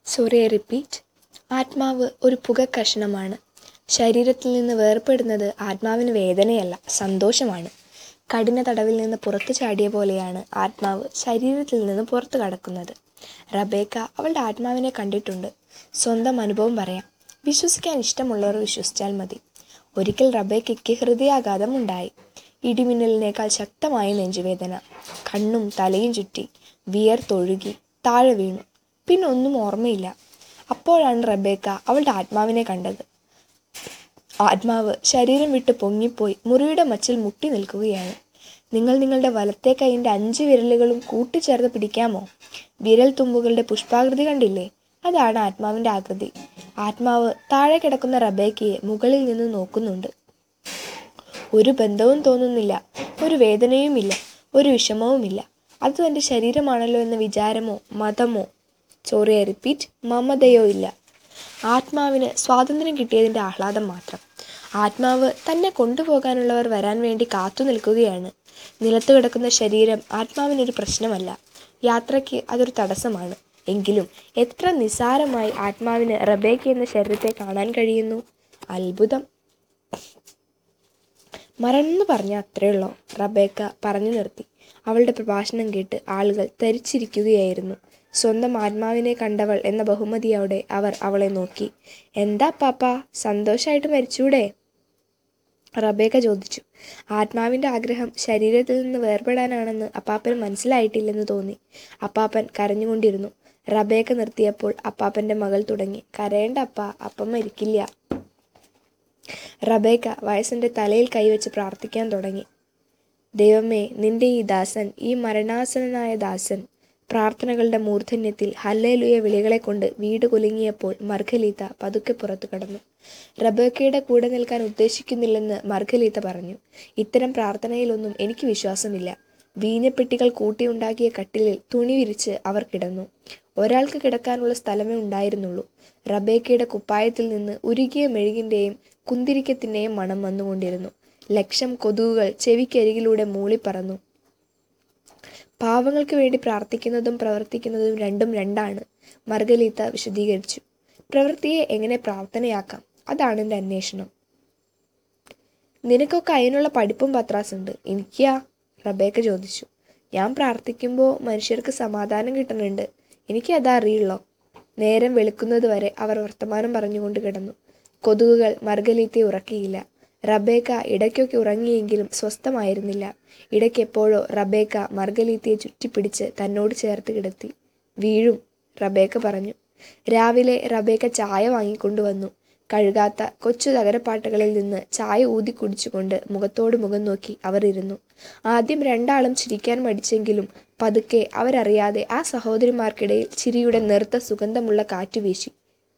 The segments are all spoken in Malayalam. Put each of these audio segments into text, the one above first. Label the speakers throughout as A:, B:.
A: സോറി ഐ റിപ്പീറ്റ് ആത്മാവ് ഒരു പുകക്കഷണമാണ് ശരീരത്തിൽ നിന്ന് വേർപെടുന്നത് ആത്മാവിന് വേദനയല്ല സന്തോഷമാണ് കഠിന തടവിൽ നിന്ന് പുറത്തു ചാടിയ പോലെയാണ് ആത്മാവ് ശരീരത്തിൽ നിന്ന് പുറത്തു കടക്കുന്നത് റബേക്ക അവളുടെ ആത്മാവിനെ കണ്ടിട്ടുണ്ട് സ്വന്തം അനുഭവം പറയാം വിശ്വസിക്കാൻ ഇഷ്ടമുള്ളവർ വിശ്വസിച്ചാൽ മതി ഒരിക്കൽ റബേക്കയ്ക്ക് ഹൃദയാഘാതം ഉണ്ടായി ഇടിമിന്നലിനേക്കാൾ ശക്തമായ നെഞ്ചുവേദന കണ്ണും തലയും ചുറ്റി വിയർത്തൊഴുകി താഴെ വീണു പിന്നെ ഒന്നും ഓർമ്മയില്ല അപ്പോഴാണ് റബേക്ക അവളുടെ ആത്മാവിനെ കണ്ടത് ആത്മാവ് ശരീരം വിട്ട് പൊങ്ങിപ്പോയി മുറിയുടെ മച്ചിൽ മുട്ടി നിൽക്കുകയാണ് നിങ്ങൾ നിങ്ങളുടെ വലത്തെ കൈയിൻ്റെ അഞ്ച് വിരലുകളും കൂട്ടിച്ചേർത്ത് പിടിക്കാമോ വിരൽ തുമ്പുകളുടെ പുഷ്പാകൃതി കണ്ടില്ലേ അതാണ് ആത്മാവിൻ്റെ ആകൃതി ആത്മാവ് താഴെ കിടക്കുന്ന റബേക്കയെ മുകളിൽ നിന്ന് നോക്കുന്നുണ്ട് ഒരു ബന്ധവും തോന്നുന്നില്ല ഒരു വേദനയുമില്ല ഒരു വിഷമവുമില്ല അത് തൻ്റെ ശരീരമാണല്ലോ എന്ന വിചാരമോ മതമോ സോറി ഐ റിപ്പീറ്റ് മമതയോ ഇല്ല ആത്മാവിന് സ്വാതന്ത്ര്യം കിട്ടിയതിൻ്റെ ആഹ്ലാദം മാത്രം ആത്മാവ് തന്നെ കൊണ്ടുപോകാനുള്ളവർ വരാൻ വേണ്ടി കാത്തു നിൽക്കുകയാണ് നിലത്ത് കിടക്കുന്ന ശരീരം ആത്മാവിനൊരു പ്രശ്നമല്ല യാത്രയ്ക്ക് അതൊരു തടസ്സമാണ് എങ്കിലും എത്ര നിസ്സാരമായി ആത്മാവിന് റബേക്ക എന്ന ശരീരത്തെ കാണാൻ കഴിയുന്നു അത്ഭുതം മറന്നു പറഞ്ഞ അത്രയുള്ളോ റബേക്ക പറഞ്ഞു നിർത്തി അവളുടെ പ്രഭാഷണം കേട്ട് ആളുകൾ തരിച്ചിരിക്കുകയായിരുന്നു സ്വന്തം ആത്മാവിനെ കണ്ടവൾ എന്ന ബഹുമതിയോടെ അവർ അവളെ നോക്കി എന്താ പാപ്പ സന്തോഷമായിട്ട് മരിച്ചൂടെ റബേക്ക ചോദിച്ചു ആത്മാവിൻ്റെ ആഗ്രഹം ശരീരത്തിൽ നിന്ന് വേർപെടാനാണെന്ന് അപ്പാപ്പന് മനസ്സിലായിട്ടില്ലെന്ന് തോന്നി അപ്പാപ്പൻ കരഞ്ഞുകൊണ്ടിരുന്നു റബേക്ക നിർത്തിയപ്പോൾ അപ്പാപ്പൻ്റെ മകൾ തുടങ്ങി കരയേണ്ട അപ്പ അപ്പം മരിക്കില്ല റബേക്ക വയസ്സിൻ്റെ തലയിൽ കൈവച്ച് പ്രാർത്ഥിക്കാൻ തുടങ്ങി ദൈവമേ നിന്റെ ഈ ദാസൻ ഈ മരണാസനായ ദാസൻ പ്രാർത്ഥനകളുടെ മൂർധന്യത്തിൽ ഹല്ലേലുയ വിളികളെ കൊണ്ട് വീട് കുലുങ്ങിയപ്പോൾ മർഖലീത്ത പതുക്കെ പുറത്തു കടന്നു റബേക്കയുടെ കൂടെ നിൽക്കാൻ ഉദ്ദേശിക്കുന്നില്ലെന്ന് മർഖലീത്ത പറഞ്ഞു ഇത്തരം പ്രാർത്ഥനയിലൊന്നും എനിക്ക് വിശ്വാസമില്ല വീഞ്ഞപ്പെട്ടികൾ കൂട്ടിയുണ്ടാക്കിയ കട്ടിലിൽ തുണി വിരിച്ച് അവർ കിടന്നു ഒരാൾക്ക് കിടക്കാനുള്ള സ്ഥലമേ ഉണ്ടായിരുന്നുള്ളൂ റബേക്കയുടെ കുപ്പായത്തിൽ നിന്ന് ഉരുകിയ മെഴുകിൻ്റെയും കുന്തിരിക്കത്തിൻ്റെയും മണം വന്നുകൊണ്ടിരുന്നു ലക്ഷം കൊതുകുകൾ ചെവിക്കരികിലൂടെ മൂളിപ്പറന്നു പാവങ്ങൾക്ക് വേണ്ടി പ്രാർത്ഥിക്കുന്നതും പ്രവർത്തിക്കുന്നതും രണ്ടും രണ്ടാണ് മർഗലീത്ത വിശദീകരിച്ചു പ്രവൃത്തിയെ എങ്ങനെ പ്രാർത്ഥനയാക്കാം അതാണ് എൻ്റെ അന്വേഷണം നിനക്കൊക്കെ അതിനുള്ള പഠിപ്പും പത്രാസുണ്ട് എനിക്കാ റബേക്ക ചോദിച്ചു ഞാൻ പ്രാർത്ഥിക്കുമ്പോൾ മനുഷ്യർക്ക് സമാധാനം കിട്ടുന്നുണ്ട് എനിക്ക് അതാ അറിയുള്ളോ നേരം വെളുക്കുന്നത് വരെ അവർ വർത്തമാനം പറഞ്ഞുകൊണ്ട് കിടന്നു കൊതുകുകൾ മർഗലീത്തെ ഉറക്കിയില്ല റബേക്ക ഇടയ്ക്കൊക്കെ ഉറങ്ങിയെങ്കിലും സ്വസ്ഥമായിരുന്നില്ല ഇടയ്ക്കെപ്പോഴോ റബേക്ക മർഗലീത്തിയെ ചുറ്റിപ്പിടിച്ച് തന്നോട് ചേർത്ത് കിടത്തി വീഴും റബേക്ക പറഞ്ഞു രാവിലെ റബേക്ക ചായ വാങ്ങിക്കൊണ്ടുവന്നു കഴുകാത്ത കൊച്ചു തകരപ്പാട്ടുകളിൽ നിന്ന് ചായ ഊതി കുടിച്ചുകൊണ്ട് മുഖത്തോട് മുഖം നോക്കി അവർ ഇരുന്നു ആദ്യം രണ്ടാളും ചിരിക്കാൻ മടിച്ചെങ്കിലും പതുക്കെ അവരറിയാതെ ആ സഹോദരിമാർക്കിടയിൽ ചിരിയുടെ നേർത്ത സുഗന്ധമുള്ള കാറ്റ് വീശി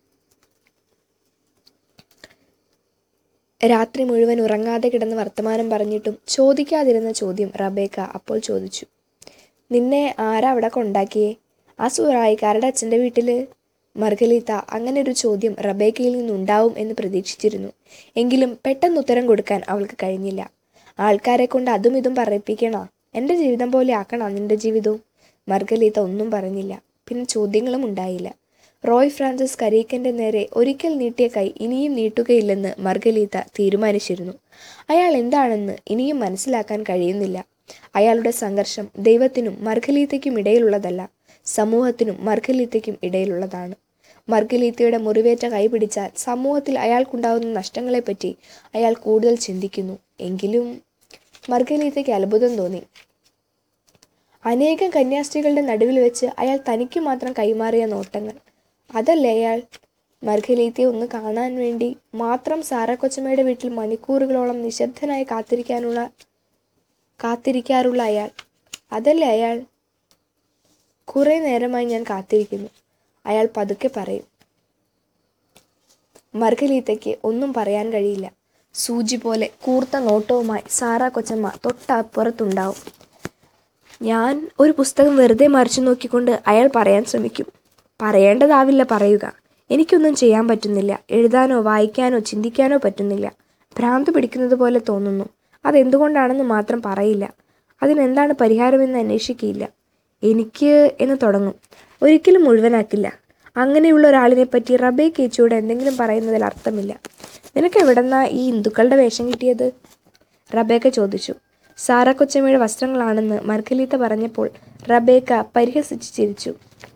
A: രാത്രി മുഴുവൻ ഉറങ്ങാതെ കിടന്ന് വർത്തമാനം പറഞ്ഞിട്ടും ചോദിക്കാതിരുന്ന ചോദ്യം റബേക്ക അപ്പോൾ ചോദിച്ചു നിന്നെ ആരാ അവിടെ കൊണ്ടാക്കിയേ ആ സൂറായിക്കാരുടെ അച്ഛൻ്റെ വീട്ടിൽ മർഗലീത്ത അങ്ങനെ ഒരു ചോദ്യം റബേക്കയിൽ നിന്നുണ്ടാവും എന്ന് പ്രതീക്ഷിച്ചിരുന്നു എങ്കിലും പെട്ടെന്ന് ഉത്തരം കൊടുക്കാൻ അവൾക്ക് കഴിഞ്ഞില്ല ആൾക്കാരെ കൊണ്ട് അതും ഇതും പറയിപ്പിക്കണോ എൻ്റെ ജീവിതം പോലെ ആക്കണോ നിന്റെ ജീവിതവും മർഗലീത്ത ഒന്നും പറഞ്ഞില്ല പിന്നെ ചോദ്യങ്ങളും ഉണ്ടായില്ല റോയ് ഫ്രാൻസിസ് കരീക്കൻ്റെ നേരെ ഒരിക്കൽ നീട്ടിയ കൈ ഇനിയും നീട്ടുകയില്ലെന്ന് മർഗലീത്ത തീരുമാനിച്ചിരുന്നു അയാൾ എന്താണെന്ന് ഇനിയും മനസ്സിലാക്കാൻ കഴിയുന്നില്ല അയാളുടെ സംഘർഷം ദൈവത്തിനും മർഗലീത്തയ്ക്കും ഇടയിലുള്ളതല്ല സമൂഹത്തിനും മർഗലീത്തയ്ക്കും ഇടയിലുള്ളതാണ് മർഗലീത്തയുടെ മുറിവേറ്റ കൈ പിടിച്ചാൽ സമൂഹത്തിൽ അയാൾക്കുണ്ടാകുന്ന നഷ്ടങ്ങളെപ്പറ്റി അയാൾ കൂടുതൽ ചിന്തിക്കുന്നു എങ്കിലും മർഗലീത്തയ്ക്ക് അത്ഭുതം തോന്നി അനേകം കന്യാസ്ത്രീകളുടെ നടുവിൽ വെച്ച് അയാൾ തനിക്ക് മാത്രം കൈമാറിയ നോട്ടങ്ങൾ അതല്ലേ അയാൾ മർഗലീത്തയെ ഒന്ന് കാണാൻ വേണ്ടി മാത്രം സാറ കൊച്ചമ്മയുടെ വീട്ടിൽ മണിക്കൂറുകളോളം നിശബ്ദനായി കാത്തിരിക്കാനുള്ള കാത്തിരിക്കാറുള്ള അയാൾ അതല്ലേ അയാൾ കുറേ നേരമായി ഞാൻ കാത്തിരിക്കുന്നു അയാൾ പതുക്കെ പറയും മർഗലീത്തയ്ക്ക് ഒന്നും പറയാൻ കഴിയില്ല സൂചി പോലെ കൂർത്ത നോട്ടവുമായി സാറ കൊച്ചമ്മ തൊട്ടപ്പുറത്തുണ്ടാവും ഞാൻ ഒരു പുസ്തകം വെറുതെ മറിച്ചു നോക്കിക്കൊണ്ട് അയാൾ പറയാൻ ശ്രമിക്കും പറയേണ്ടതാവില്ല പറയുക എനിക്കൊന്നും ചെയ്യാൻ പറ്റുന്നില്ല എഴുതാനോ വായിക്കാനോ ചിന്തിക്കാനോ പറ്റുന്നില്ല ഭ്രാന്ത് പിടിക്കുന്നത് പോലെ തോന്നുന്നു അതെന്തുകൊണ്ടാണെന്ന് മാത്രം പറയില്ല അതിനെന്താണ് പരിഹാരമെന്ന് അന്വേഷിക്കുകയില്ല എനിക്ക് എന്ന് തുടങ്ങും ഒരിക്കലും മുഴുവനാക്കില്ല അങ്ങനെയുള്ള ഒരാളിനെ പറ്റി റബേക്കേച്ചിയോട് എന്തെങ്കിലും പറയുന്നതിൽ അർത്ഥമില്ല നിനക്ക് എവിടെന്നാ ഈ ഹിന്ദുക്കളുടെ വേഷം കിട്ടിയത് റബേക്ക ചോദിച്ചു സാറ കൊച്ചമ്മയുടെ വസ്ത്രങ്ങളാണെന്ന് മർഗലീത്ത പറഞ്ഞപ്പോൾ റബേക്ക പരിഹസിച്ച് ചിരിച്ചു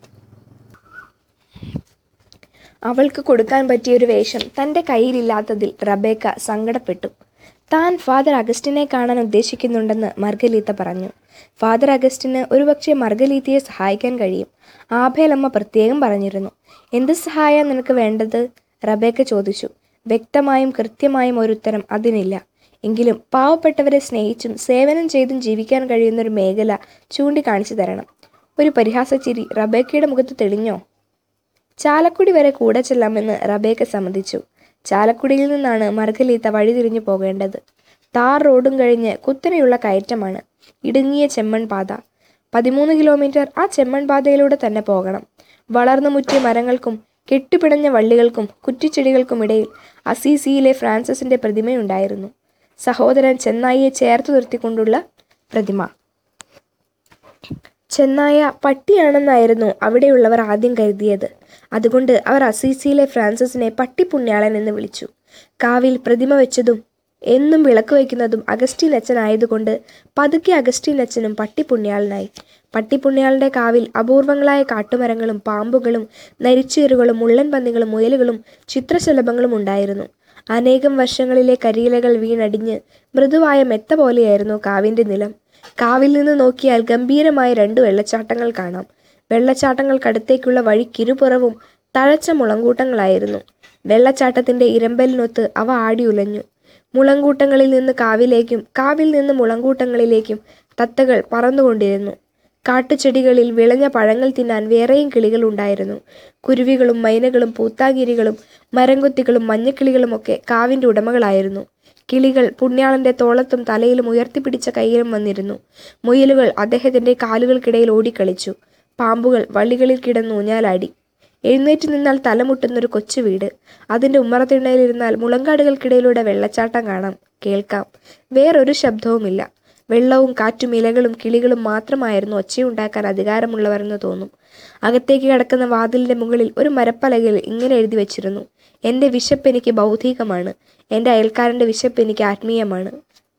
A: അവൾക്ക് കൊടുക്കാൻ പറ്റിയ ഒരു വേഷം തൻ്റെ കയ്യിലില്ലാത്തതിൽ റബേക്ക സങ്കടപ്പെട്ടു താൻ ഫാദർ അഗസ്റ്റിനെ കാണാൻ ഉദ്ദേശിക്കുന്നുണ്ടെന്ന് മർഗലീത്ത പറഞ്ഞു ഫാദർ അഗസ്റ്റിന് ഒരുപക്ഷെ മർഗലീത്തയെ സഹായിക്കാൻ കഴിയും ആഭേലമ്മ പ്രത്യേകം പറഞ്ഞിരുന്നു എന്ത് സഹായം നിനക്ക് വേണ്ടത് റബേക്ക ചോദിച്ചു വ്യക്തമായും കൃത്യമായും ഒരു ഉത്തരം അതിനില്ല എങ്കിലും പാവപ്പെട്ടവരെ സ്നേഹിച്ചും സേവനം ചെയ്തും ജീവിക്കാൻ കഴിയുന്ന ഒരു മേഖല ചൂണ്ടിക്കാണിച്ചു തരണം ഒരു പരിഹാസച്ചിരി റബേക്കയുടെ മുഖത്ത് തെളിഞ്ഞോ ചാലക്കുടി വരെ കൂടെ ചെല്ലാമെന്ന് റബേക്ക സമ്മതിച്ചു ചാലക്കുടിയിൽ നിന്നാണ് മർഗലീത്ത വഴിതിരിഞ്ഞു പോകേണ്ടത് താർ റോഡും കഴിഞ്ഞ് കുത്തനെയുള്ള കയറ്റമാണ് ഇടുങ്ങിയ ചെമ്മൺ പാത പതിമൂന്ന് കിലോമീറ്റർ ആ ചെമ്മൺ പാതയിലൂടെ തന്നെ പോകണം വളർന്നു മുറ്റിയ മരങ്ങൾക്കും കെട്ടുപിണഞ്ഞ വള്ളികൾക്കും കുറ്റിച്ചെടികൾക്കുമിടയിൽ അസീസിയിലെ ഫ്രാൻസിസിന്റെ പ്രതിമയുണ്ടായിരുന്നു സഹോദരൻ ചെന്നായിയെ ചേർത്ത് നിർത്തിക്കൊണ്ടുള്ള പ്രതിമ ചെന്നായ പട്ടിയാണെന്നായിരുന്നു അവിടെയുള്ളവർ ആദ്യം കരുതിയത് അതുകൊണ്ട് അവർ അസീസിയിലെ ഫ്രാൻസിസിനെ പട്ടിപ്പുണ്യാളൻ എന്ന് വിളിച്ചു കാവിൽ പ്രതിമ വെച്ചതും എന്നും വിളക്ക് വയ്ക്കുന്നതും അഗസ്റ്റീൻ അച്ഛനായതുകൊണ്ട് പതുക്കെ അഗസ്റ്റീൻ അച്ഛനും പട്ടിപ്പുണ്യാളനായി പട്ടിപ്പുണ്യാളന്റെ കാവിൽ അപൂർവങ്ങളായ കാട്ടുമരങ്ങളും പാമ്പുകളും നരിച്ചേറുകളും മുള്ളൻ പന്നികളും മുയലുകളും ചിത്രശലഭങ്ങളും ഉണ്ടായിരുന്നു അനേകം വർഷങ്ങളിലെ കരിയിലകൾ വീണടിഞ്ഞ് മൃദുവായ മെത്ത പോലെയായിരുന്നു കാവിന്റെ നിലം കാവിൽ നിന്ന് നോക്കിയാൽ ഗംഭീരമായ രണ്ട് വെള്ളച്ചാട്ടങ്ങൾ കാണാം വെള്ളച്ചാട്ടങ്ങൾക്കടുത്തേക്കുള്ള വഴിക്കിരുപുറവും തഴച്ച മുളങ്കൂട്ടങ്ങളായിരുന്നു വെള്ളച്ചാട്ടത്തിന്റെ ഇരമ്പലിനൊത്ത് അവ ആടിയുലഞ്ഞു മുളങ്കൂട്ടങ്ങളിൽ നിന്ന് കാവിലേക്കും കാവിൽ നിന്ന് മുളങ്കൂട്ടങ്ങളിലേക്കും തത്തകൾ പറന്നുകൊണ്ടിരുന്നു കാട്ടുചെടികളിൽ വിളഞ്ഞ പഴങ്ങൾ തിന്നാൻ വേറെയും കിളികൾ ഉണ്ടായിരുന്നു കുരുവികളും മൈനകളും പൂത്താഗിരികളും മരംകൊത്തികളും മഞ്ഞക്കിളികളുമൊക്കെ കാവിന്റെ ഉടമകളായിരുന്നു കിളികൾ പുണ്യാളന്റെ തോളത്തും തലയിലും ഉയർത്തിപ്പിടിച്ച കയ്യിലും വന്നിരുന്നു മുയലുകൾ അദ്ദേഹത്തിന്റെ കാലുകൾക്കിടയിൽ ഓടിക്കളിച്ചു പാമ്പുകൾ വള്ളികളിൽ കിടന്ന് ഊഞ്ഞാലാടി എഴുന്നേറ്റ് നിന്നാൽ തലമുട്ടുന്നൊരു കൊച്ചു വീട് അതിന്റെ ഉമ്മറത്തിണ്ണയിലിരുന്നാൽ മുളങ്കാടുകൾക്കിടയിലൂടെ വെള്ളച്ചാട്ടം കാണാം കേൾക്കാം വേറൊരു ശബ്ദവുമില്ല വെള്ളവും കാറ്റും ഇലകളും കിളികളും മാത്രമായിരുന്നു ഒച്ചയുണ്ടാക്കാൻ അധികാരമുള്ളവരെന്ന് തോന്നും അകത്തേക്ക് കിടക്കുന്ന വാതിലിന്റെ മുകളിൽ ഒരു മരപ്പലകയിൽ ഇങ്ങനെ എഴുതി വെച്ചിരുന്നു എൻ്റെ വിശപ്പ് എനിക്ക് ഭൗതികമാണ് എൻ്റെ അയൽക്കാരൻ്റെ വിശപ്പ് എനിക്ക് ആത്മീയമാണ്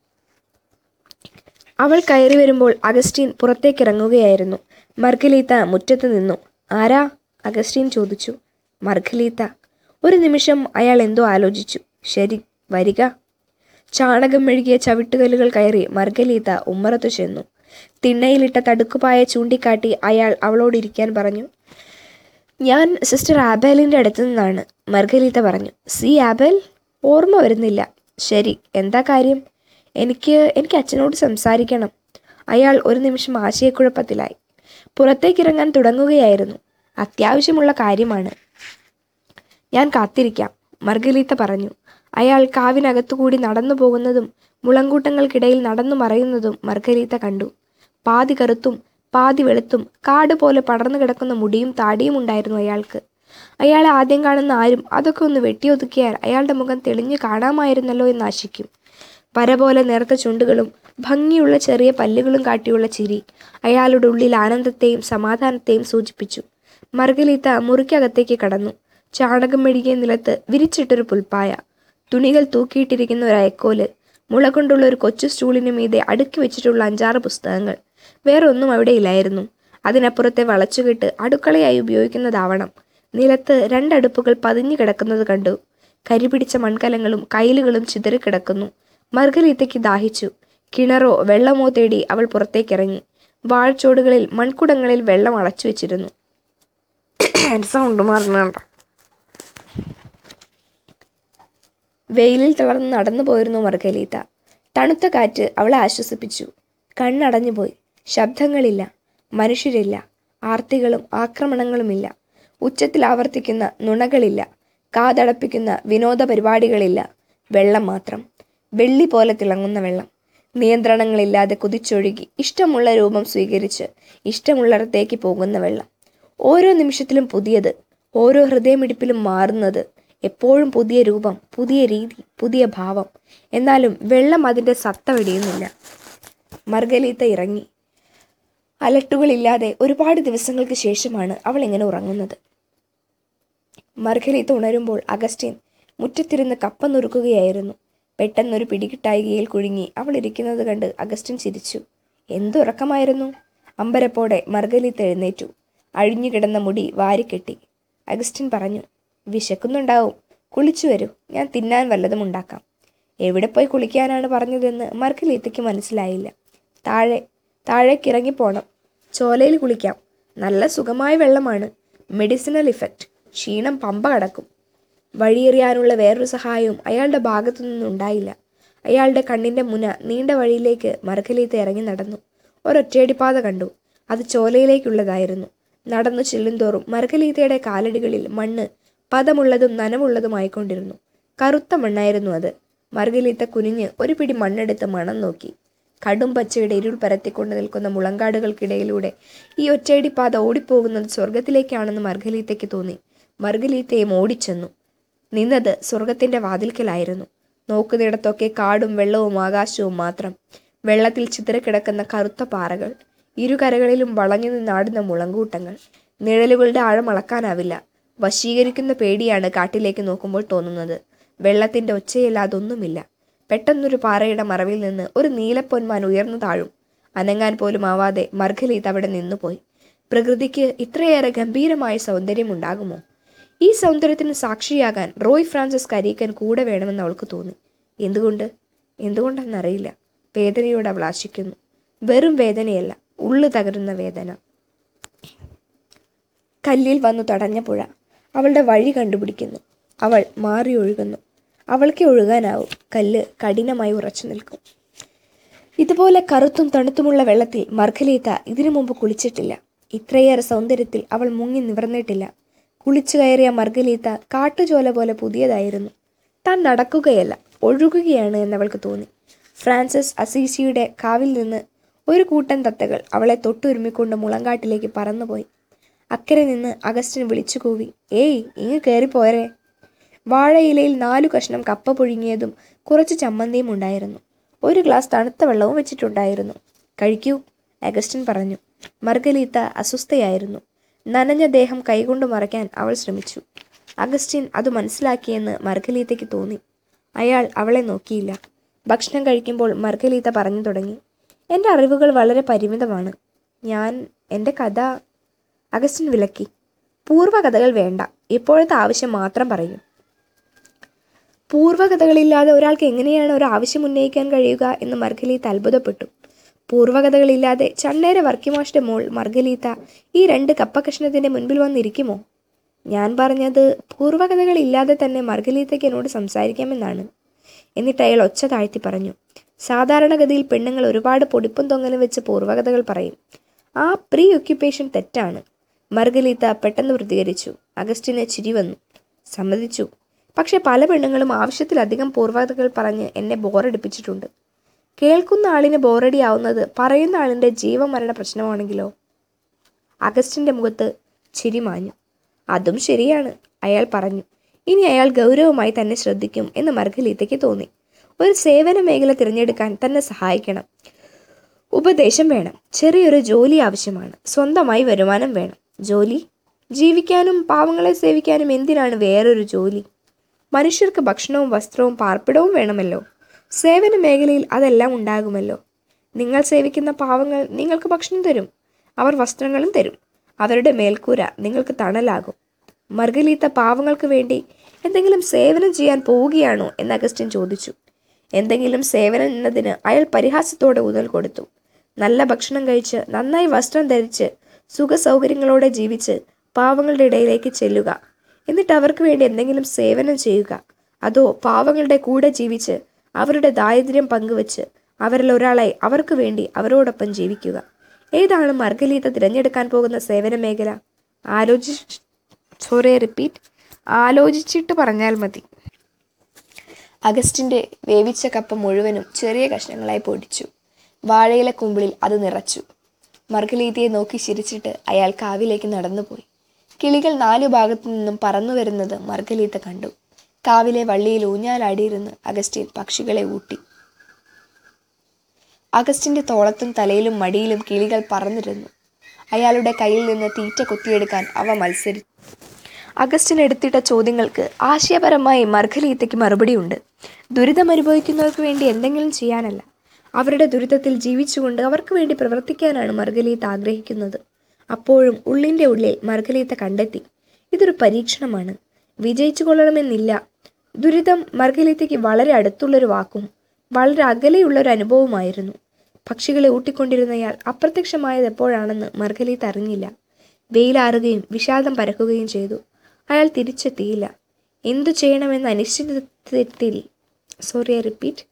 A: അവൾ കയറി വരുമ്പോൾ അഗസ്റ്റീൻ പുറത്തേക്കിറങ്ങുകയായിരുന്നു മർഗലീത്ത മുറ്റത്ത് നിന്നു ആരാ അഗസ്റ്റീൻ ചോദിച്ചു മർഗലീത്ത ഒരു നിമിഷം അയാൾ എന്തോ ആലോചിച്ചു ശരി വരിക ചാണകം മെഴുകിയ ചവിട്ടുകല്ലുകൾ കയറി മർഗലീത്ത ഉമ്മറത്തു ചെന്നു തിണ്ണയിലിട്ട തടുക്കുപായ ചൂണ്ടിക്കാട്ടി അയാൾ അവളോട് ഇരിക്കാൻ പറഞ്ഞു ഞാൻ സിസ്റ്റർ ആബേലിൻ്റെ അടുത്ത് നിന്നാണ് മർഗലീത്ത പറഞ്ഞു സി ആബേൽ ഓർമ്മ വരുന്നില്ല ശരി എന്താ കാര്യം എനിക്ക് എനിക്ക് അച്ഛനോട് സംസാരിക്കണം അയാൾ ഒരു നിമിഷം ആശയക്കുഴപ്പത്തിലായി പുറത്തേക്കിറങ്ങാൻ തുടങ്ങുകയായിരുന്നു അത്യാവശ്യമുള്ള കാര്യമാണ് ഞാൻ കാത്തിരിക്കാം മർഗലീത്ത പറഞ്ഞു അയാൾ കാവിനകത്തുകൂടി നടന്നു പോകുന്നതും മുളങ്കൂട്ടങ്ങൾക്കിടയിൽ നടന്നു മറയുന്നതും മർഗലീത്ത കണ്ടു പാതി കറുത്തും പാതി വെളുത്തും കാട് പോലെ പടർന്നു കിടക്കുന്ന മുടിയും താടിയും ഉണ്ടായിരുന്നു അയാൾക്ക് അയാളെ ആദ്യം കാണുന്ന ആരും അതൊക്കെ ഒന്ന് വെട്ടിയൊതുക്കിയാൽ അയാളുടെ മുഖം തെളിഞ്ഞു കാണാമായിരുന്നല്ലോ എന്ന് ആശിക്കും പര പോലെ നേർത്ത ചുണ്ടുകളും ഭംഗിയുള്ള ചെറിയ പല്ലുകളും കാട്ടിയുള്ള ചിരി അയാളുടെ ഉള്ളിൽ ആനന്ദത്തെയും സമാധാനത്തെയും സൂചിപ്പിച്ചു മർഗലീത്ത മുറിക്കകത്തേക്ക് കടന്നു ചാണകം മെഴുകിയ നിലത്ത് വിരിച്ചിട്ടൊരു പുൽപ്പായ തുണികൾ തൂക്കിയിട്ടിരിക്കുന്ന ഒരു അയക്കോല് മുള കൊണ്ടുള്ള ഒരു കൊച്ചു സ്റ്റൂളിന് മീതെ അടുക്കി വെച്ചിട്ടുള്ള അഞ്ചാറ് പുസ്തകങ്ങൾ വേറെ ഒന്നും അവിടെ ഇല്ലായിരുന്നു അതിനപ്പുറത്തെ വളച്ചുകെട്ട് അടുക്കളയായി ഉപയോഗിക്കുന്നതാവണം നിലത്ത് രണ്ടടുപ്പുകൾ പതിഞ്ഞു കിടക്കുന്നത് കണ്ടു കരിപിടിച്ച മൺകലങ്ങളും കൈലുകളും ചിതറിക്കിടക്കുന്നു മർഗലീത്തയ്ക്ക് ദാഹിച്ചു കിണറോ വെള്ളമോ തേടി അവൾ പുറത്തേക്കിറങ്ങി വാഴച്ചോടുകളിൽ മൺകുടങ്ങളിൽ വെള്ളം അളച്ചു വെച്ചിരുന്നു സൗണ്ട് മാറുന്നുണ്ടോ വെയിലിൽ തളർന്ന് നടന്നു പോയിരുന്നു മർഗലീത്ത തണുത്ത കാറ്റ് അവളെ ആശ്വസിപ്പിച്ചു കണ്ണടഞ്ഞുപോയി ശബ്ദങ്ങളില്ല മനുഷ്യരില്ല ആർത്തികളും ആക്രമണങ്ങളുമില്ല ഉച്ചത്തിൽ ആവർത്തിക്കുന്ന നുണകളില്ല കാതടപ്പിക്കുന്ന വിനോദ പരിപാടികളില്ല വെള്ളം മാത്രം വെള്ളി പോലെ തിളങ്ങുന്ന വെള്ളം നിയന്ത്രണങ്ങളില്ലാതെ കുതിച്ചൊഴുകി ഇഷ്ടമുള്ള രൂപം സ്വീകരിച്ച് ഇഷ്ടമുള്ളിടത്തേക്ക് പോകുന്ന വെള്ളം ഓരോ നിമിഷത്തിലും പുതിയത് ഓരോ ഹൃദയമിടിപ്പിലും മാറുന്നത് എപ്പോഴും പുതിയ രൂപം പുതിയ രീതി പുതിയ ഭാവം എന്നാലും വെള്ളം അതിൻ്റെ സത്ത വെടിയുന്നില്ല മർഗലീത്ത ഇറങ്ങി അലട്ടുകളില്ലാതെ ഒരുപാട് ദിവസങ്ങൾക്ക് ശേഷമാണ് അവൾ ഇങ്ങനെ ഉറങ്ങുന്നത് മർഗലീത്ത ഉണരുമ്പോൾ അഗസ്റ്റിൻ മുറ്റത്തിരുന്ന് കപ്പ നുറുക്കുകയായിരുന്നു പെട്ടെന്നൊരു പിടികിട്ടായികയിൽ കുഴുങ്ങി അവൾ ഇരിക്കുന്നത് കണ്ട് അഗസ്റ്റിൻ ചിരിച്ചു എന്തുറക്കമായിരുന്നു അമ്പരപ്പോടെ മർഗലീത്ത എഴുന്നേറ്റു അഴിഞ്ഞുകിടന്ന മുടി വാരിക്കെട്ടി അഗസ്റ്റിൻ പറഞ്ഞു വിശക്കുന്നുണ്ടാവും കുളിച്ചു വരൂ ഞാൻ തിന്നാൻ വല്ലതും ഉണ്ടാക്കാം എവിടെ പോയി കുളിക്കാനാണ് പറഞ്ഞതെന്ന് മർഗലീത്തയ്ക്ക് മനസ്സിലായില്ല താഴെ താഴേക്ക് ഇറങ്ങിപ്പോണം ചോലയിൽ കുളിക്കാം നല്ല സുഖമായ വെള്ളമാണ് മെഡിസിനൽ ഇഫക്റ്റ് ക്ഷീണം പമ്പ കടക്കും വഴിയെറിയാനുള്ള വേറൊരു സഹായവും അയാളുടെ ഭാഗത്തു നിന്നുണ്ടായില്ല അയാളുടെ കണ്ണിന്റെ മുന നീണ്ട വഴിയിലേക്ക് മർഗലീത്ത ഇറങ്ങി നടന്നു ഒരൊറ്റയടിപ്പാത കണ്ടു അത് ചോലയിലേക്കുള്ളതായിരുന്നു നടന്നു ചെല്ലുന്തോറും മർഗലീത്തയുടെ കാലടികളിൽ മണ്ണ് പദമുള്ളതും നനവുള്ളതുമായിക്കൊണ്ടിരുന്നു കറുത്ത മണ്ണായിരുന്നു അത് മർഗലീത്ത കുനിഞ്ഞ് ഒരു പിടി മണ്ണെടുത്ത് മണം നോക്കി കടും പച്ചയുടെ ഇരുൾ പരത്തിക്കൊണ്ട് നിൽക്കുന്ന മുളങ്കാടുകൾക്കിടയിലൂടെ ഈ ഒറ്റയടി പാത ഓടിപ്പോകുന്നത് സ്വർഗത്തിലേക്കാണെന്ന് മർഗലീത്തയ്ക്ക് തോന്നി മർഗലീത്തയും ഓടിച്ചെന്നു നിന്നത് സ്വർഗത്തിന്റെ വാതിൽക്കലായിരുന്നു നോക്കുന്നിടത്തൊക്കെ കാടും വെള്ളവും ആകാശവും മാത്രം വെള്ളത്തിൽ ചിതറിക്കിടക്കുന്ന കറുത്ത പാറകൾ ഇരുകരകളിലും വളഞ്ഞു നിന്നാടുന്ന മുളങ്കൂട്ടങ്ങൾ നിഴലുകളുടെ ആഴം അളക്കാനാവില്ല വശീകരിക്കുന്ന പേടിയാണ് കാട്ടിലേക്ക് നോക്കുമ്പോൾ തോന്നുന്നത് വെള്ളത്തിന്റെ ഒച്ചയല്ലാതെ ഒന്നുമില്ല പെട്ടെന്നൊരു പാറയുടെ മറവിൽ നിന്ന് ഒരു നീലപ്പൊന്മാൻ ഉയർന്നു താഴും അനങ്ങാൻ പോലും ആവാതെ മർഗലീത്ത് അവിടെ നിന്നുപോയി പ്രകൃതിക്ക് ഇത്രയേറെ ഗംഭീരമായ സൗന്ദര്യം ഉണ്ടാകുമോ ഈ സൗന്ദര്യത്തിന് സാക്ഷിയാകാൻ റോയ് ഫ്രാൻസിസ് കരീക്കൻ കൂടെ വേണമെന്ന് അവൾക്ക് തോന്നി എന്തുകൊണ്ട് എന്തുകൊണ്ടെന്നറിയില്ല വേദനയോട് അവൾ ആശിക്കുന്നു വെറും വേദനയല്ല ഉള്ളു തകരുന്ന വേദന കല്ലിൽ വന്നു തടഞ്ഞ പുഴ അവളുടെ വഴി കണ്ടുപിടിക്കുന്നു അവൾ മാറി ഒഴുകുന്നു അവൾക്ക് ഒഴുകാനാവും കല്ല് കഠിനമായി ഉറച്ചു നിൽക്കും ഇതുപോലെ കറുത്തും തണുത്തുമുള്ള വെള്ളത്തിൽ മർഗലീത്ത ഇതിനു മുമ്പ് കുളിച്ചിട്ടില്ല ഇത്രയേറെ സൗന്ദര്യത്തിൽ അവൾ മുങ്ങി നിവർന്നിട്ടില്ല കുളിച്ചു കയറിയ മർഗലീത്ത കാട്ടുചോല പോലെ പുതിയതായിരുന്നു താൻ നടക്കുകയല്ല ഒഴുകുകയാണ് എന്നവൾക്ക് തോന്നി ഫ്രാൻസിസ് അസീസിയുടെ കാവിൽ നിന്ന് ഒരു കൂട്ടം തത്തകൾ അവളെ തൊട്ടുരുമിക്കൊണ്ട് മുളങ്കാട്ടിലേക്ക് പറന്നുപോയി അക്കരെ നിന്ന് അഗസ്റ്റിൻ വിളിച്ചു കൂവി ഏയ് ഇങ്ങ് കയറിപ്പോരെ വാഴയിലയിൽ നാലു കഷ്ണം കപ്പ പുഴുങ്ങിയതും കുറച്ച് ചമ്മന്തിയും ഉണ്ടായിരുന്നു ഒരു ഗ്ലാസ് തണുത്ത വെള്ളവും വെച്ചിട്ടുണ്ടായിരുന്നു കഴിക്കൂ അഗസ്റ്റിൻ പറഞ്ഞു മർഗലീത്ത അസ്വസ്ഥയായിരുന്നു നനഞ്ഞ ദേഹം കൈകൊണ്ട് മറയ്ക്കാൻ അവൾ ശ്രമിച്ചു അഗസ്റ്റിൻ അത് മനസ്സിലാക്കിയെന്ന് മർഗലീത്തയ്ക്ക് തോന്നി അയാൾ അവളെ നോക്കിയില്ല ഭക്ഷണം കഴിക്കുമ്പോൾ മർഗലീത്ത പറഞ്ഞു തുടങ്ങി എൻ്റെ അറിവുകൾ വളരെ പരിമിതമാണ് ഞാൻ എൻ്റെ കഥ അഗസ്റ്റിൻ വിലക്കി പൂർവ്വകഥകൾ വേണ്ട ഇപ്പോഴത്തെ ആവശ്യം മാത്രം പറയൂ പൂർവ്വകഥകളില്ലാതെ ഒരാൾക്ക് എങ്ങനെയാണ് ഒരു ആവശ്യം ഉന്നയിക്കാൻ കഴിയുക എന്ന് മർഗലീത്ത അത്ഭുതപ്പെട്ടു പൂർവ്വകഥകളില്ലാതെ ചണ്ണേര വർക്കിമാഷിന്റെ മോൾ മർഗലീത്ത ഈ രണ്ട് കപ്പകഷ്ണത്തിന്റെ മുൻപിൽ വന്നിരിക്കുമോ ഞാൻ പറഞ്ഞത് പൂർവ്വകഥകളില്ലാതെ തന്നെ മർഗലീത്തയ്ക്ക് എന്നോട് സംസാരിക്കാമെന്നാണ് എന്നിട്ട് അയാൾ ഒച്ച താഴ്ത്തി പറഞ്ഞു സാധാരണഗതിയിൽ പെണ്ണുങ്ങൾ ഒരുപാട് പൊടിപ്പും തൊങ്ങലും വെച്ച് പൂർവ്വകഥകൾ പറയും ആ പ്രീ ഒക്യുപ്പേഷൻ തെറ്റാണ് മർഗലീത്ത പെട്ടെന്ന് പ്രതികരിച്ചു അഗസ്റ്റിന് ചിരി വന്നു സമ്മതിച്ചു പക്ഷെ പല പെണ്ണുങ്ങളും ആവശ്യത്തിലധികം പൂർവ്വകഥകൾ പറഞ്ഞ് എന്നെ ബോറടിപ്പിച്ചിട്ടുണ്ട് കേൾക്കുന്ന ആളിന് ബോറടി ആവുന്നത് പറയുന്ന ആളിൻ്റെ ജീവമരണ പ്രശ്നമാണെങ്കിലോ അഗസ്റ്റിന്റെ മുഖത്ത് ചിരി മാഞ്ഞു അതും ശരിയാണ് അയാൾ പറഞ്ഞു ഇനി അയാൾ ഗൗരവമായി തന്നെ ശ്രദ്ധിക്കും എന്ന് മർഗലീത്തയ്ക്ക് തോന്നി ഒരു സേവന മേഖല തിരഞ്ഞെടുക്കാൻ തന്നെ സഹായിക്കണം ഉപദേശം വേണം ചെറിയൊരു ജോലി ആവശ്യമാണ് സ്വന്തമായി വരുമാനം വേണം ജോലി ജീവിക്കാനും പാവങ്ങളെ സേവിക്കാനും എന്തിനാണ് വേറൊരു ജോലി മനുഷ്യർക്ക് ഭക്ഷണവും വസ്ത്രവും പാർപ്പിടവും വേണമല്ലോ സേവന മേഖലയിൽ അതെല്ലാം ഉണ്ടാകുമല്ലോ നിങ്ങൾ സേവിക്കുന്ന പാവങ്ങൾ നിങ്ങൾക്ക് ഭക്ഷണം തരും അവർ വസ്ത്രങ്ങളും തരും അവരുടെ മേൽക്കൂര നിങ്ങൾക്ക് തണലാകും മർഗലീത്ത പാവങ്ങൾക്ക് വേണ്ടി എന്തെങ്കിലും സേവനം ചെയ്യാൻ പോവുകയാണോ എന്ന് അഗസ്റ്റിൻ ചോദിച്ചു എന്തെങ്കിലും സേവനം എന്നതിന് അയാൾ പരിഹാസത്തോടെ ഊന്നൽ കൊടുത്തു നല്ല ഭക്ഷണം കഴിച്ച് നന്നായി വസ്ത്രം ധരിച്ച് സുഖസൗകര്യങ്ങളോടെ ജീവിച്ച് പാവങ്ങളുടെ ഇടയിലേക്ക് ചെല്ലുക എന്നിട്ട് അവർക്ക് വേണ്ടി എന്തെങ്കിലും സേവനം ചെയ്യുക അതോ പാവങ്ങളുടെ കൂടെ ജീവിച്ച് അവരുടെ ദാരിദ്ര്യം പങ്കുവച്ച് അവരിൽ ഒരാളായി അവർക്ക് വേണ്ടി അവരോടൊപ്പം ജീവിക്കുക ഏതാണ് മർഗലീത്ത തിരഞ്ഞെടുക്കാൻ പോകുന്ന സേവന മേഖല ആലോചി സോറി റിപ്പീറ്റ് ആലോചിച്ചിട്ട് പറഞ്ഞാൽ മതി അഗസ്റ്റിന്റെ വേവിച്ച കപ്പ മുഴുവനും ചെറിയ കഷ്ണങ്ങളായി പൊടിച്ചു വാഴയില കുമ്പിളിൽ അത് നിറച്ചു മർഗലീത്തയെ നോക്കി ചിരിച്ചിട്ട് അയാൾ കാവിലേക്ക് നടന്നുപോയി കിളികൾ നാലു ഭാഗത്തു നിന്നും പറന്നു വരുന്നത് മർഗലീത്ത കണ്ടു കാവിലെ വള്ളിയിൽ ഊഞ്ഞാലാടിയിരുന്ന് അഗസ്റ്റിൻ പക്ഷികളെ ഊട്ടി അഗസ്റ്റിന്റെ തോളത്തും തലയിലും മടിയിലും കിളികൾ പറന്നിരുന്നു അയാളുടെ കയ്യിൽ നിന്ന് തീറ്റ കൊത്തിയെടുക്കാൻ അവ മത്സരി അഗസ്റ്റിൻ എടുത്തിട്ട ചോദ്യങ്ങൾക്ക് ആശയപരമായി മർഗലീത്തയ്ക്ക് മറുപടിയുണ്ട് ദുരിതം അനുഭവിക്കുന്നവർക്ക് വേണ്ടി എന്തെങ്കിലും ചെയ്യാനല്ല അവരുടെ ദുരിതത്തിൽ ജീവിച്ചുകൊണ്ട് അവർക്ക് വേണ്ടി പ്രവർത്തിക്കാനാണ് മർഗലീത്ത ആഗ്രഹിക്കുന്നത് അപ്പോഴും ഉള്ളിൻ്റെ ഉള്ളിൽ മർഗലീത്ത കണ്ടെത്തി ഇതൊരു പരീക്ഷണമാണ് വിജയിച്ചു കൊള്ളണമെന്നില്ല ദുരിതം മർഗലീത്തയ്ക്ക് വളരെ അടുത്തുള്ളൊരു വാക്കും വളരെ അകലെയുള്ളൊരു അനുഭവമായിരുന്നു പക്ഷികളെ ഊട്ടിക്കൊണ്ടിരുന്നയാൾ അപ്രത്യക്ഷമായത് എപ്പോഴാണെന്ന് മർഗലീത്ത അറിഞ്ഞില്ല വെയിലാറുകയും വിഷാദം പരക്കുകയും ചെയ്തു അയാൾ തിരിച്ചെത്തിയില്ല എന്തു ചെയ്യണമെന്ന അനിശ്ചിതത്വത്തിൽ സോറി ഐ റിപ്പീറ്റ്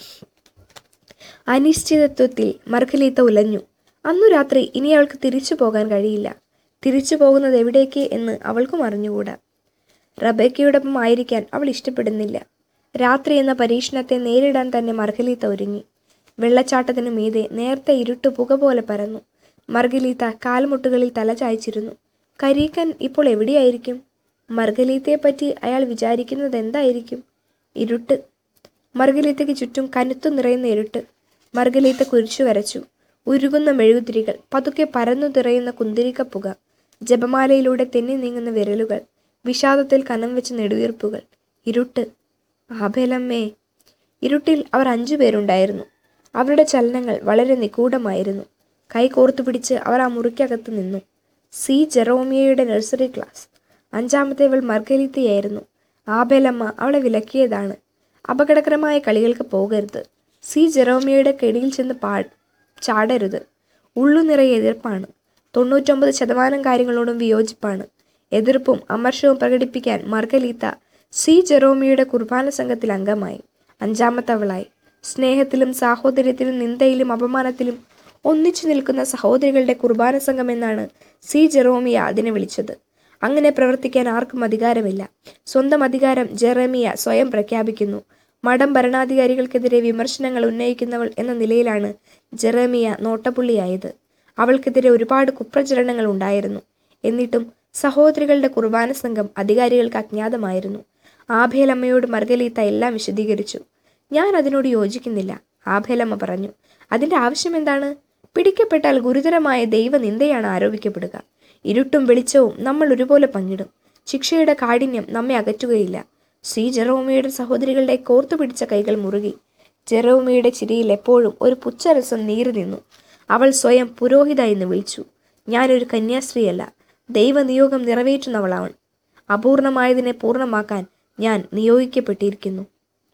A: അനിശ്ചിതത്വത്തിൽ മർഗലീത്ത ഉലഞ്ഞു അന്നു രാത്രി ഇനി അവൾക്ക് തിരിച്ചു പോകാൻ കഴിയില്ല തിരിച്ചു പോകുന്നത് എവിടേക്ക് എന്ന് അവൾക്കും അറിഞ്ഞുകൂടാ റബേക്കയോടൊപ്പം ആയിരിക്കാൻ അവൾ ഇഷ്ടപ്പെടുന്നില്ല രാത്രി എന്ന പരീക്ഷണത്തെ നേരിടാൻ തന്നെ മർഗലീത്ത ഒരുങ്ങി വെള്ളച്ചാട്ടത്തിനു മീതെ നേർത്ത ഇരുട്ട് പുക പോലെ പരന്നു മർഗലീത്ത കാൽമുട്ടുകളിൽ തല ചായ്ച്ചിരുന്നു കരീക്കൻ ഇപ്പോൾ എവിടെയായിരിക്കും മർഗലീത്തയെപ്പറ്റി അയാൾ വിചാരിക്കുന്നത് എന്തായിരിക്കും ഇരുട്ട് മർഗലീത്തയ്ക്ക് ചുറ്റും കനുത്തു നിറയുന്ന ഇരുട്ട് മർഗലീത്ത കുരിശു വരച്ചു ഉരുകുന്ന മെഴുകുതിരികൾ പതുക്കെ പരന്നു തിറയുന്ന കുന്തിരിക്കപ്പുക ജപമാലയിലൂടെ തെന്നി നീങ്ങുന്ന വിരലുകൾ വിഷാദത്തിൽ കനം വെച്ച നെടുവീർപ്പുകൾ ഇരുട്ട് ആഭേലമ്മേ ഇരുട്ടിൽ അവർ അഞ്ചു പേരുണ്ടായിരുന്നു അവരുടെ ചലനങ്ങൾ വളരെ നിഗൂഢമായിരുന്നു കൈ കോർത്തു പിടിച്ച് അവർ ആ മുറിക്കകത്ത് നിന്നു സി ജെറോമിയയുടെ നഴ്സറി ക്ലാസ് അഞ്ചാമത്തേവൾ മർഗലീത്തയായിരുന്നു ആബേലമ്മ അവളെ വിലക്കിയതാണ് അപകടകരമായ കളികൾക്ക് പോകരുത് സി ജെറോമിയയുടെ കെടിയിൽ ചെന്ന് പാ ചാടരുത് ഉള്ളു നിറയെ എതിർപ്പാണ് തൊണ്ണൂറ്റൊമ്പത് ശതമാനം കാര്യങ്ങളോടും വിയോജിപ്പാണ് എതിർപ്പും അമർഷവും പ്രകടിപ്പിക്കാൻ മർഗലീത്ത സി ജെറോമിയുടെ കുർബാന സംഘത്തിൽ അംഗമായി അഞ്ചാമത്തവളായി സ്നേഹത്തിലും സാഹോദര്യത്തിലും നിന്ദയിലും അപമാനത്തിലും ഒന്നിച്ചു നിൽക്കുന്ന സഹോദരികളുടെ കുർബാന സംഘം എന്നാണ് സി ജെറോമിയ അതിനെ വിളിച്ചത് അങ്ങനെ പ്രവർത്തിക്കാൻ ആർക്കും അധികാരമില്ല സ്വന്തം അധികാരം ജെറമിയ സ്വയം പ്രഖ്യാപിക്കുന്നു മഠം ഭരണാധികാരികൾക്കെതിരെ വിമർശനങ്ങൾ ഉന്നയിക്കുന്നവൾ എന്ന നിലയിലാണ് ജെറമിയ നോട്ടപ്പുള്ളിയായത് അവൾക്കെതിരെ ഒരുപാട് കുപ്രചരണങ്ങൾ ഉണ്ടായിരുന്നു എന്നിട്ടും സഹോദരികളുടെ കുർബാന സംഘം അധികാരികൾക്ക് അജ്ഞാതമായിരുന്നു ആഭേലമ്മയോട് മർഗലീത്ത എല്ലാം വിശദീകരിച്ചു ഞാൻ അതിനോട് യോജിക്കുന്നില്ല ആഭേലമ്മ പറഞ്ഞു അതിന്റെ ആവശ്യം എന്താണ് പിടിക്കപ്പെട്ടാൽ ഗുരുതരമായ ദൈവനിന്ദയാണ് ആരോപിക്കപ്പെടുക ഇരുട്ടും വെളിച്ചവും നമ്മൾ ഒരുപോലെ പങ്കിടും ശിക്ഷയുടെ കാഠിന്യം നമ്മെ അകറ്റുകയില്ല സി ജെറോമിയുടെ സഹോദരികളുടെ കോർത്തു പിടിച്ച കൈകൾ മുറുകി ജെറോമിയുടെ ചിരിയിൽ എപ്പോഴും ഒരു പുച്ഛരസം നീറി നിന്നു അവൾ സ്വയം പുരോഹിത എന്ന് വിളിച്ചു ഞാനൊരു കന്യാസ്ത്രീയല്ല ദൈവനിയോഗം നിറവേറ്റുന്നവളാണ് അപൂർണമായതിനെ പൂർണ്ണമാക്കാൻ ഞാൻ നിയോഗിക്കപ്പെട്ടിരിക്കുന്നു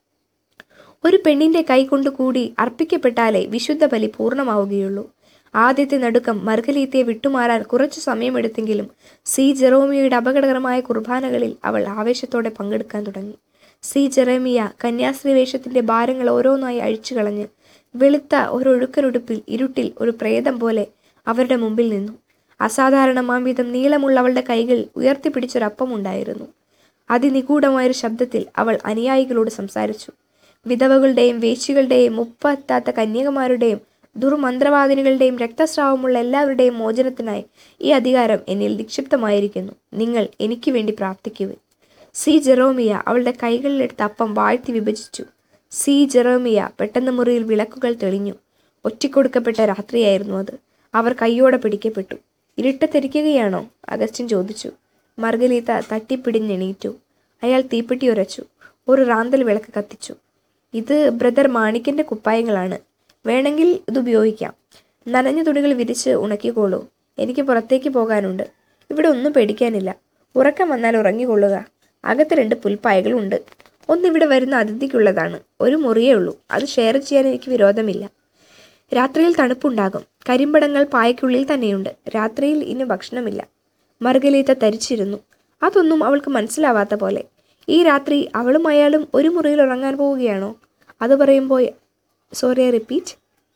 A: ഒരു പെണ്ണിന്റെ കൈകൊണ്ട് കൂടി അർപ്പിക്കപ്പെട്ടാലേ വിശുദ്ധ ബലി പൂർണ്ണമാവുകയുള്ളൂ ആദ്യത്തെ നടുക്കം മർഗലീത്തയെ വിട്ടുമാറാൻ കുറച്ചു സമയമെടുത്തെങ്കിലും സി ജെറോമിയയുടെ അപകടകരമായ കുർബാനകളിൽ അവൾ ആവേശത്തോടെ പങ്കെടുക്കാൻ തുടങ്ങി സി ജെറേമിയ കന്യാസ്ത്രീ വേഷത്തിന്റെ ഭാരങ്ങൾ ഓരോന്നായി അഴിച്ചു കളഞ്ഞ് വെളുത്ത ഒരൊഴുക്കനുടുപ്പിൽ ഇരുട്ടിൽ ഒരു പ്രേതം പോലെ അവരുടെ മുമ്പിൽ നിന്നു അസാധാരണമാം വിധം നീളമുള്ള അവളുടെ കൈകൾ ഉയർത്തിപ്പിടിച്ചൊരപ്പമുണ്ടായിരുന്നു അതിനിഗൂഢമായൊരു ശബ്ദത്തിൽ അവൾ അനുയായികളോട് സംസാരിച്ചു വിധവകളുടെയും വേശ്യകളുടെയും മുപ്പത്താത്ത കന്യകമാരുടെയും ദുർമന്ത്രവാദിനികളുടെയും രക്തസ്രാവമുള്ള എല്ലാവരുടെയും മോചനത്തിനായി ഈ അധികാരം എന്നിൽ നിക്ഷിപ്തമായിരിക്കുന്നു നിങ്ങൾ എനിക്ക് വേണ്ടി പ്രാർത്ഥിക്കുവിൻ സി ജെറോമിയ അവളുടെ കൈകളിലെടുത്ത അപ്പം വാഴ്ത്തി വിഭജിച്ചു സി ജെറോമിയ പെട്ടെന്ന് മുറിയിൽ വിളക്കുകൾ തെളിഞ്ഞു ഒറ്റിക്കൊടുക്കപ്പെട്ട രാത്രിയായിരുന്നു അത് അവർ കൈയോടെ പിടിക്കപ്പെട്ടു ഇരുട്ടത്തെരിക്കുകയാണോ അഗസ്റ്റിൻ ചോദിച്ചു മർഗലീത്ത തട്ടിപ്പിടിഞ്ഞെണീറ്റു അയാൾ തീപ്പെട്ടി ഉരച്ചു ഒരു റാന്തൽ വിളക്ക് കത്തിച്ചു ഇത് ബ്രദർ മാണിക്കന്റെ കുപ്പായങ്ങളാണ് വേണമെങ്കിൽ ഇത് ഉപയോഗിക്കാം നനഞ്ഞ തുണികൾ വിരിച്ച് ഉണക്കിക്കോളൂ എനിക്ക് പുറത്തേക്ക് പോകാനുണ്ട് ഇവിടെ ഒന്നും പേടിക്കാനില്ല ഉറക്കം വന്നാൽ ഉറങ്ങിക്കൊള്ളുക അകത്ത് രണ്ട് പുൽപ്പായകളുണ്ട് ഒന്നിവിടെ വരുന്ന അതിഥിക്കുള്ളതാണ് ഒരു മുറിയേ ഉള്ളൂ അത് ഷെയർ ചെയ്യാൻ എനിക്ക് വിരോധമില്ല രാത്രിയിൽ തണുപ്പുണ്ടാകും കരിമ്പടങ്ങൾ പായയ്ക്കുള്ളിൽ തന്നെയുണ്ട് രാത്രിയിൽ ഇനി ഭക്ഷണമില്ല മർഗലീത്ത തരിച്ചിരുന്നു അതൊന്നും അവൾക്ക് മനസ്സിലാവാത്ത പോലെ ഈ രാത്രി അവളും അയാളും ഒരു മുറിയിൽ ഉറങ്ങാൻ പോവുകയാണോ അത് പറയുമ്പോൾ സോറി ഐ റിപ്പീറ്റ്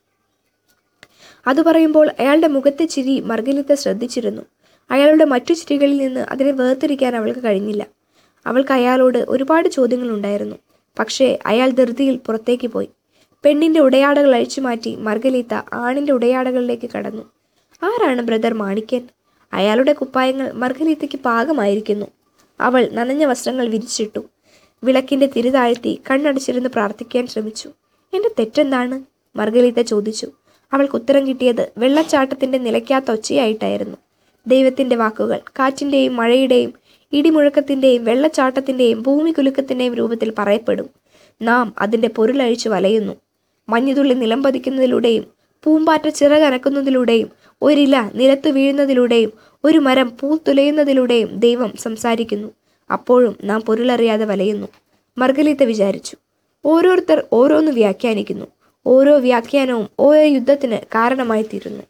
A: അത് പറയുമ്പോൾ അയാളുടെ മുഖത്തെ ചിരി മർഗലിത്ത ശ്രദ്ധിച്ചിരുന്നു അയാളുടെ മറ്റു ചിരികളിൽ നിന്ന് അതിനെ വേർതിരിക്കാൻ അവൾക്ക് കഴിഞ്ഞില്ല അവൾക്ക് അയാളോട് ഒരുപാട് ചോദ്യങ്ങളുണ്ടായിരുന്നു പക്ഷേ അയാൾ ധൃതിയിൽ പുറത്തേക്ക് പോയി പെണ്ണിന്റെ ഉടയാടകൾ അഴിച്ചുമാറ്റി മർഗലീത്ത ആണിന്റെ ഉടയാടകളിലേക്ക് കടന്നു ആരാണ് ബ്രദർ മാണിക്കൻ അയാളുടെ കുപ്പായങ്ങൾ മർഗലീത്തയ്ക്ക് പാകമായിരിക്കുന്നു അവൾ നനഞ്ഞ വസ്ത്രങ്ങൾ വിരിച്ചിട്ടു വിളക്കിന്റെ തിരി താഴ്ത്തി കണ്ണടച്ചിരുന്ന് പ്രാർത്ഥിക്കാൻ ശ്രമിച്ചു എന്റെ തെറ്റെന്താണ് മർഗലീത്ത ചോദിച്ചു അവൾക്ക് ഉത്തരം കിട്ടിയത് വെള്ളച്ചാട്ടത്തിന്റെ നിലയ്ക്കാത്ത ഒച്ചയായിട്ടായിരുന്നു ദൈവത്തിന്റെ വാക്കുകൾ കാറ്റിന്റെയും മഴയുടെയും ഇടിമുഴക്കത്തിൻ്റെയും വെള്ളച്ചാട്ടത്തിൻ്റെയും ഭൂമി കുലുക്കത്തിൻ്റെയും രൂപത്തിൽ പറയപ്പെടും നാം അതിൻ്റെ പൊരുളഴിച്ചു വലയുന്നു മഞ്ഞുതുള്ളി നിലം പതിക്കുന്നതിലൂടെയും പൂമ്പാറ്റ ചിറകനക്കുന്നതിലൂടെയും ഒരില നിലത്തു വീഴുന്നതിലൂടെയും ഒരു മരം പൂത്തുലയുന്നതിലൂടെയും ദൈവം സംസാരിക്കുന്നു അപ്പോഴും നാം പൊരുളറിയാതെ വലയുന്നു മർഗലീത്ത വിചാരിച്ചു ഓരോരുത്തർ ഓരോന്ന് വ്യാഖ്യാനിക്കുന്നു ഓരോ വ്യാഖ്യാനവും ഓരോ യുദ്ധത്തിന് കാരണമായി തീരുന്നു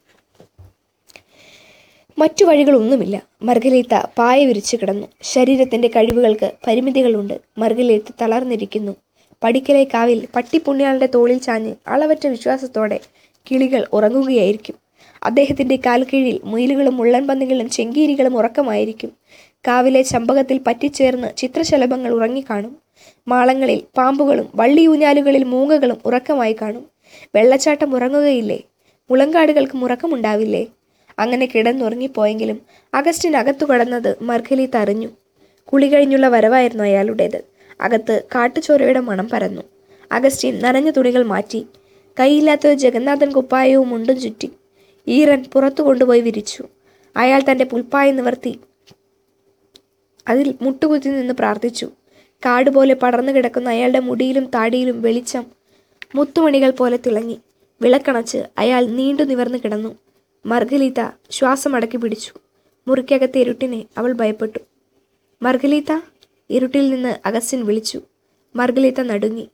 A: മറ്റു വഴികളൊന്നുമില്ല മർഗലീത്ത പായ വിരിച്ചു കിടന്നു ശരീരത്തിന്റെ കഴിവുകൾക്ക് പരിമിതികളുണ്ട് മർഗലീത്ത തളർന്നിരിക്കുന്നു പടിക്കലെ കാവിൽ പട്ടിപ്പുണ്യാളുടെ തോളിൽ ചാഞ്ഞ് അളവറ്റ വിശ്വാസത്തോടെ കിളികൾ ഉറങ്ങുകയായിരിക്കും അദ്ദേഹത്തിന്റെ കാൽക്കീഴിൽ മുയിലുകളും മുള്ളൻപന്നികളും ചെങ്കീരികളും ഉറക്കമായിരിക്കും കാവിലെ ചമ്പകത്തിൽ പറ്റിച്ചേർന്ന് ചിത്രശലഭങ്ങൾ ഉറങ്ങിക്കാണും മാളങ്ങളിൽ പാമ്പുകളും വള്ളിയൂഞ്ഞാലുകളിൽ മൂങ്ങകളും ഉറക്കമായി കാണും വെള്ളച്ചാട്ടം ഉറങ്ങുകയില്ലേ മുളങ്കാടുകൾക്ക് ഉറക്കമുണ്ടാവില്ലേ അങ്ങനെ കിടന്നുറങ്ങിപ്പോയെങ്കിലും അഗസ്റ്റിൻ അകത്തു കടന്നത് മർഗലീത്ത് അറിഞ്ഞു കുളി കഴിഞ്ഞുള്ള വരവായിരുന്നു അയാളുടേത് അകത്ത് കാട്ടുചോരയുടെ മണം പരന്നു അഗസ്റ്റിൻ നനഞ്ഞ തുണികൾ മാറ്റി കൈയില്ലാത്ത ജഗന്നാഥൻ കുപ്പായവും മുണ്ടും ചുറ്റി ഈറൻ പുറത്തു കൊണ്ടുപോയി വിരിച്ചു അയാൾ തൻ്റെ പുൽപ്പായ നിവർത്തി അതിൽ മുട്ടുകുത്തി നിന്ന് പ്രാർത്ഥിച്ചു കാട് പോലെ പടർന്നു കിടക്കുന്ന അയാളുടെ മുടിയിലും താടിയിലും വെളിച്ചം മുത്തുമണികൾ പോലെ തിളങ്ങി വിളക്കണച്ച് അയാൾ നീണ്ടു നിവർന്നു കിടന്നു മർഗലീത്ത ശ്വാസമടക്കി പിടിച്ചു മുറിക്കകത്തെ ഇരുട്ടിനെ അവൾ ഭയപ്പെട്ടു മർഗലീത്ത ഇരുട്ടിൽ നിന്ന് അഗസ്റ്റിൻ വിളിച്ചു മർഗലീത്ത നടുങ്ങി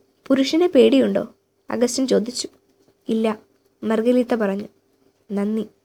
A: പുരുഷനെ പേടിയുണ്ടോ അഗസ്റ്റിൻ ചോദിച്ചു ഇല്ല മർഗലീത്ത പറഞ്ഞു നന്ദി